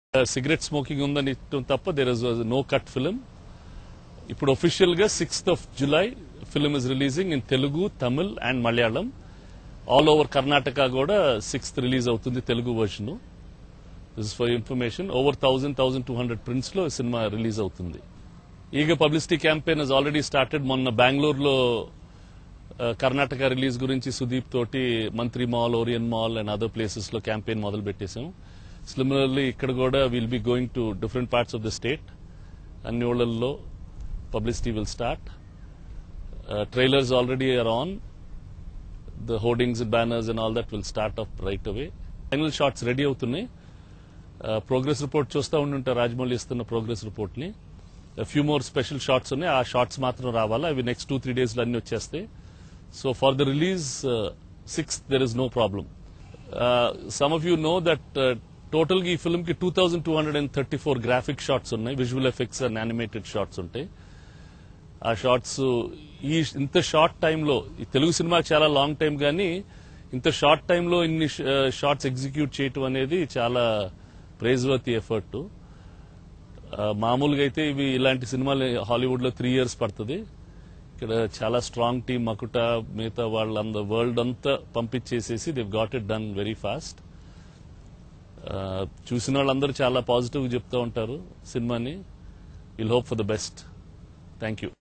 cigarette smoking ఉందని ఇష్టం తప్ప there is no cut film ఇప్పుడు ఒఫీషియల్ గా sixth of July film is releasing in Telugu Tamil and Malayalam all over Karnataka కూడా సిక్స్త్ రిలీజ్ అవుతుంది Telugu version this for information over thousand thousand two hundred prints లో cinema release అవుతుంది Eega publicity campaign is already started మొన్న బెంగళూరులో Karnataka release గురించి సుదీప్ తోటి Mantri mall Orion mall and other places లో campaign మొదలు పెట్టేశాం సిమిలర్లీ ఇక్కడ కూడా will be going to different parts of the state అన్ని ఊళ్ళల్లో publicity will start trailers already are on the hoardings banners and all that will start up right away final shots ready అవుతున్నాయి progress report చూస్తూ ఉండుంటే రాజమౌళి ఇస్తున్న progress report ని few more special shots ఉన్నాయి ఆ shorts మాత్రం రావాలా అవి నెక్స్ట్ టూ త్రీ డేస్ లో అన్ని వచ్చేస్తాయి so for the release sixth there is no problem some of you know that total గా ఈ ఫిల్మ్ కి two thousand two hundred and thirty four graphic shorts ఉన్నాయి visual effects and animated shorts ఉంటాయి ఆ shorts ఈ ఇంత short టైంలో ఈ తెలుగు సినిమాకి చాలా లాంగ్ టైం కానీ ఇంత షార్ట్ టైంలో ఇన్ని షార్ట్స్ ఎగ్జిక్యూట్ చేయటం అనేది చాలా ప్రైజ్ వర్తి ఎఫర్ట్ మామూలుగా అయితే ఇవి ఇలాంటి సినిమాలు హాలీవుడ్ లో త్రీ ఇయర్స్ పడుతుంది ఇక్కడ చాలా స్ట్రాంగ్ టీం మకుట మిగతా వాళ్ళందరూ వరల్డ్ అంతా పంపించేసేసి they've got it done very fast చూసిన వాళ్ళందరూ చాలా పాజిటివ్ చెప్తూ ఉంటారు సినిమాని will hope for the best thank you